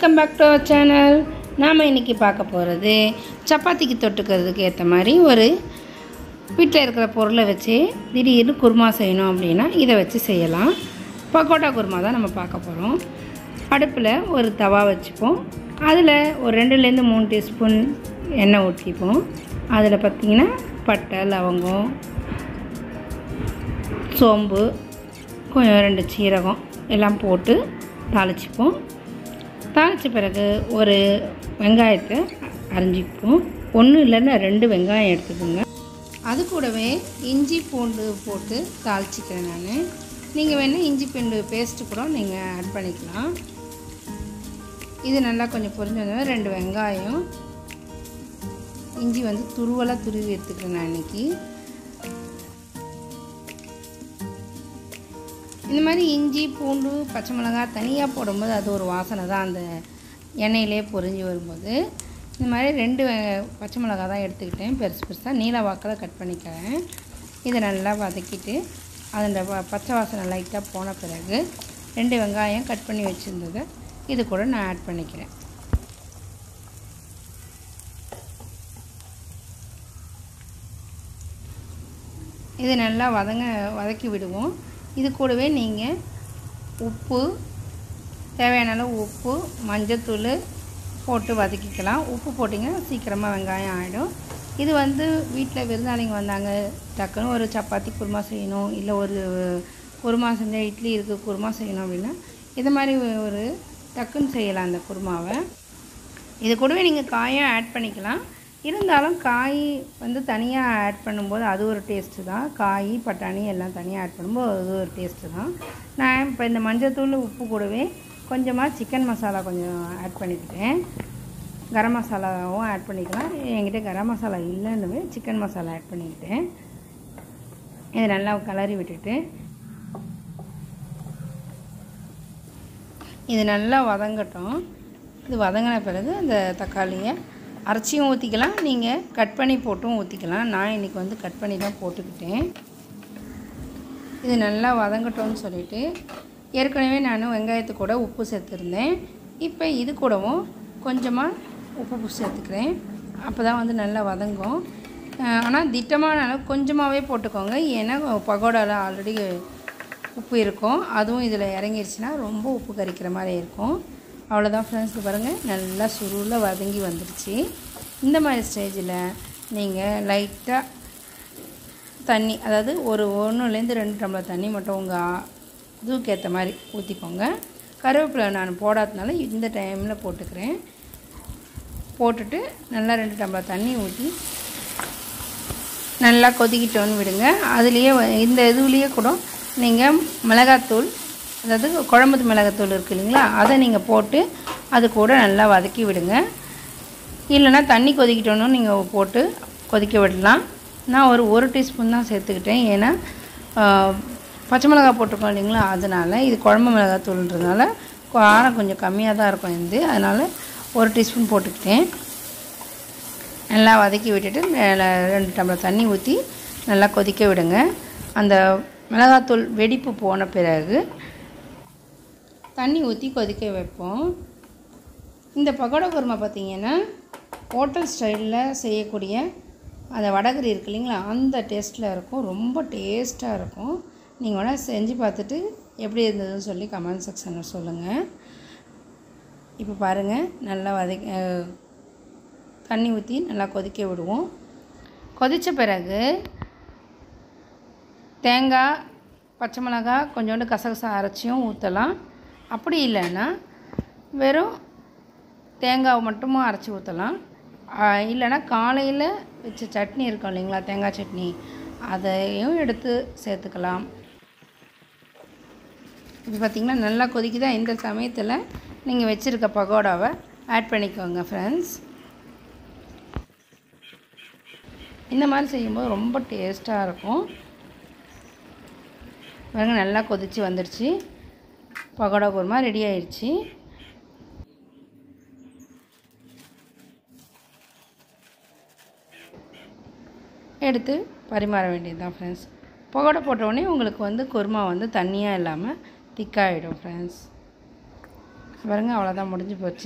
welcome back to our channel நாம் இன்றைக்கி பார்க்க போகிறது சப்பாத்திக்கு தொட்டுக்கிறதுக்கு ஏற்ற மாதிரி ஒரு வீட்டில் இருக்கிற பொருளை வச்சு திடீர்னு குருமா செய்யணும் அப்படின்னா இதை வச்சு செய்யலாம் பக்கோட்டா குருமா தான் நம்ம பார்க்க போகிறோம் அடுப்பில் ஒரு தவா வச்சுப்போம் அதில் ஒரு ரெண்டுலேருந்து மூணு டீஸ்பூன் எண்ணெய் ஊற்றிப்போம் அதில் பார்த்திங்கன்னா பட்டை லவங்கம் சோம்பு கொஞ்சம் ரெண்டு சீரகம் எல்லாம் போட்டு தாளிச்சுப்போம் தாளித்த பிறகு ஒரு வெங்காயத்தை அரிஞ்சிப்போம் ஒன்று இல்லைன்னா ரெண்டு வெங்காயம் எடுத்துக்கோங்க அது கூடவே இஞ்சி பூண்டு போட்டு தாளிச்சிக்கிறேன் நான் நீங்கள் வேணால் இஞ்சி பூண்டு பேஸ்ட்டு கூட நீங்கள் ஆட் பண்ணிக்கலாம் இது நல்லா கொஞ்சம் பொரிஞ்சு ரெண்டு வெங்காயம் இஞ்சி வந்து துருவலாக துருவி எடுத்துக்கிறேன் நான் இன்றைக்கி இந்த மாதிரி இஞ்சி பூண்டு பச்சை மிளகாய் தனியாக போடும்போது அது ஒரு வாசனை தான் அந்த எண்ணெயிலே பொரிஞ்சு வரும்போது இந்த மாதிரி ரெண்டு வெ- பச்சை மிளகாய் தான் எடுத்துக்கிட்டேன் பெருசு பெருசாக நீல வாக்கில் கட் பண்ணிக்கிறேன் இதை நல்லா வதக்கிட்டு அதோட ப- பச்சை வாசனை லைட்டாக போன பிறகு ரெண்டு வெங்காயம் கட் பண்ணி வச்சுருந்ததை இது கூட நான் ஆட் பண்ணிக்கிறேன் இது நல்லா வதங்க வதக்கி விடுவோம் இது கூடவே நீங்கள் உப்பு தேவையான அளவு உப்பு மஞ்சத்தூள் போட்டு வதக்கிக்கலாம் உப்பு போட்டிங்கன்னா சீக்கிரமாக வெங்காயம் ஆகிடும் இது வந்து வீட்டில் விருந்தாளிங்க வந்தாங்க டக்குன்னு ஒரு சப்பாத்தி குருமா செய்யணும் இல்லை ஒரு குருமா செஞ்சால் இட்லி இருக்குது குருமா செய்யணும் அப்படின்னா இது மாதிரி ஒரு டக்குன்னு செய்யலாம் அந்த குருமாவை இது கூடவே நீங்கள் காயும் ஆட் பண்ணிக்கலாம் இருந்தாலும் காய் வந்து தனியாக ஆட் பண்ணும்போது அது ஒரு டேஸ்ட்டு தான் காய் பட்டாணி எல்லாம் தனியாக ஆட் பண்ணும்போது அது ஒரு டேஸ்ட்டு தான் நான் இப்போ இந்த மஞ்சத்தூள் உப்பு கூடவே கொஞ்சமாக சிக்கன் மசாலா கொஞ்சம் ஆட் பண்ணிக்கிட்டேன் கரம் மசாலாவும் ஆட் பண்ணிக்கலாம் என்கிட்ட கரம் மசாலா இல்லைன்னு சிக்கன் மசாலா ஆட் பண்ணிக்கிட்டேன் இதை நல்லா கிளறி விட்டுட்டு இது நல்லா வதங்கட்டும் இது வதங்கின பிறகு அந்த தக்காளியை அரைச்சியும் ஊற்றிக்கலாம் நீங்கள் கட் பண்ணி போட்டும் ஊற்றிக்கலாம் நான் இன்றைக்கி வந்து கட் பண்ணி தான் போட்டுக்கிட்டேன் இது நல்லா வதங்கட்டும்னு சொல்லிட்டு ஏற்கனவே நான் வெங்காயத்து கூட உப்பு சேர்த்துருந்தேன் இப்போ இது கூடவும் கொஞ்சமாக உப்பு சேர்த்துக்கிறேன் அப்போ தான் வந்து நல்லா வதங்கும் ஆனால் திட்டமான அளவு கொஞ்சமாகவே போட்டுக்கோங்க ஏன்னா பகோடாவில் ஆல்ரெடி உப்பு இருக்கும் அதுவும் இதில் இறங்கிருச்சுன்னா ரொம்ப உப்பு கரிக்கிற மாதிரி இருக்கும் அவ்வளோதான் ஃப்ரெண்ட்ஸ் பாருங்கள் நல்லா சுருளில் வதங்கி வந்துடுச்சு இந்த மாதிரி ஸ்டேஜில் நீங்கள் லைட்டாக தண்ணி அதாவது ஒரு ஒன்றுலேருந்து ரெண்டு டம்ளர் தண்ணி மட்டும் உங்கள் இதுக்கு ஏற்ற மாதிரி ஊற்றிக்கோங்க கருவேப்பிலை நான் போடாதனால இந்த டைமில் போட்டுக்கிறேன் போட்டுட்டு நல்லா ரெண்டு டம்ளர் தண்ணி ஊற்றி நல்லா கொதிக்கிட்டோன்னு விடுங்க அதுலேயே வ- இந்த இதுலேயே கூட நீங்கள் மிளகாத்தூள் அதாவது குழம்புத்து மிளகாத்தூள் இருக்குது இல்லைங்களா அதை நீங்கள் போட்டு அது கூட நல்லா வதக்கி விடுங்க இல்லைன்னா தண்ணி கொதிக்கிட்டோன்னு நீங்கள் போட்டு கொதிக்க விடலாம் நான் ஒரு ஒரு டீஸ்பூன் தான் சேர்த்துக்கிட்டேன் ஏன்னா ஆ, பச்சை மிளகாய் போட்டிருக்கோம் இல்லைங்களா அதனால் இது குழம்பு மிளகாத்தூள்ன்றதுனால காரம் கொஞ்சம் கம்மியாக தான் இருக்கும் இது அதனால் ஒரு டீஸ்பூன் போட்டுக்கிட்டேன் நல்லா வதக்கி விட்டுட்டு மேலே ரெண்டு டம்ளர் தண்ணி ஊற்றி நல்லா கொதிக்க விடுங்க அந்த மிளகாத்தூள் வெடிப்பு போன பிறகு தண்ணி ஊற்றி கொதிக்க வைப்போம் இந்த பகோடா குருமா பார்த்தீங்கன்னா ஹோட்டல் ஸ்டைலில் செய்யக்கூடிய அந்த வடகரி இருக்கு இல்லைங்களா அந்த டேஸ்ட்டில் இருக்கும் ரொம்ப டேஸ்ட்டாக இருக்கும் நீங்கள் வேணால் செஞ்சு பார்த்துட்டு எப்படி இருந்ததுன்னு சொல்லி கமெண்ட் செக்ஷனில் சொல்லுங்கள் இப்போ பாருங்கள் நல்லா வதக்கி அஹ், தண்ணி ஊற்றி நல்லா கொதிக்க விடுவோம் கொதித்த பிறகு தேங்காய் பச்சை மிளகாய் கொஞ்சோண்டு கசகசா அரைச்சியும் ஊற்றலாம் அப்படி இல்லைன்னா வெறும் தேங்காவை மட்டும் அரைச்சி ஊற்றலாம் இல்லைன்னா காலையில் வச்ச சட்னி இருக்கும் இல்லைங்களா தேங்காய் சட்னி அதையும் எடுத்து சேர்த்துக்கலாம் இப்போ பார்த்திங்கன்னா நல்லா கொதிக்குதா இந்த சமயத்தில் நீங்கள் வச்சுருக்க பகோடாவை ஆட் பண்ணிக்கோங்க ஃப்ரெண்ட்ஸ் இந்த மாதிரி செய்யும்போது ரொம்ப டேஸ்ட்டாக இருக்கும் பாருங்க நல்லா கொதித்து வந்துடுச்சு பகோடா குருமா ரெடி ஆயிடுச்சு எடுத்து பரிமாற வேண்டியது தான் ஃப்ரெண்ட்ஸ் பகோடா போட்ட உடனே உங்களுக்கு வந்து குருமா வந்து தண்ணியாக இல்லாமல் திக்காகிடும் ஃப்ரெண்ட்ஸ் பாருங்க அவ்வளோதான் முடிஞ்சு போச்சு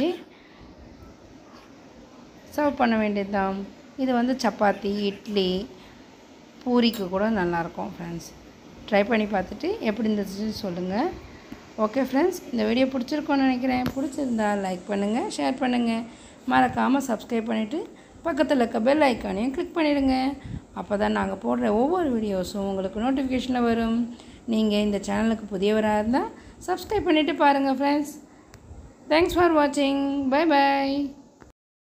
சர்வ் பண்ண வேண்டியது தான் இது வந்து சப்பாத்தி இட்லி பூரிக்கு கூட நல்லாயிருக்கும் ஃப்ரெண்ட்ஸ் ட்ரை பண்ணி பார்த்துட்டு எப்படி இருந்துச்சுன்னு சொல்லுங்கள் ஓகே ஃப்ரெண்ட்ஸ் இந்த வீடியோ பிடிச்சிருக்கோன்னு நினைக்கிறேன் பிடிச்சிருந்தா லைக் பண்ணுங்கள் ஷேர் பண்ணுங்கள் மறக்காமல் சப்ஸ்கிரைப் பண்ணிவிட்டு பக்கத்தில் இருக்க பெல் ஐக்கானையும் கிளிக் பண்ணிடுங்க அப்போ தான் நாங்கள் போடுற ஒவ்வொரு வீடியோஸும் உங்களுக்கு நோட்டிஃபிகேஷனில் வரும் நீங்கள் இந்த சேனலுக்கு புதியவராக இருந்தால் சப்ஸ்கிரைப் பண்ணிவிட்டு பாருங்கள் ஃப்ரெண்ட்ஸ் தேங்க்ஸ் ஃபார் வாட்சிங் பை பை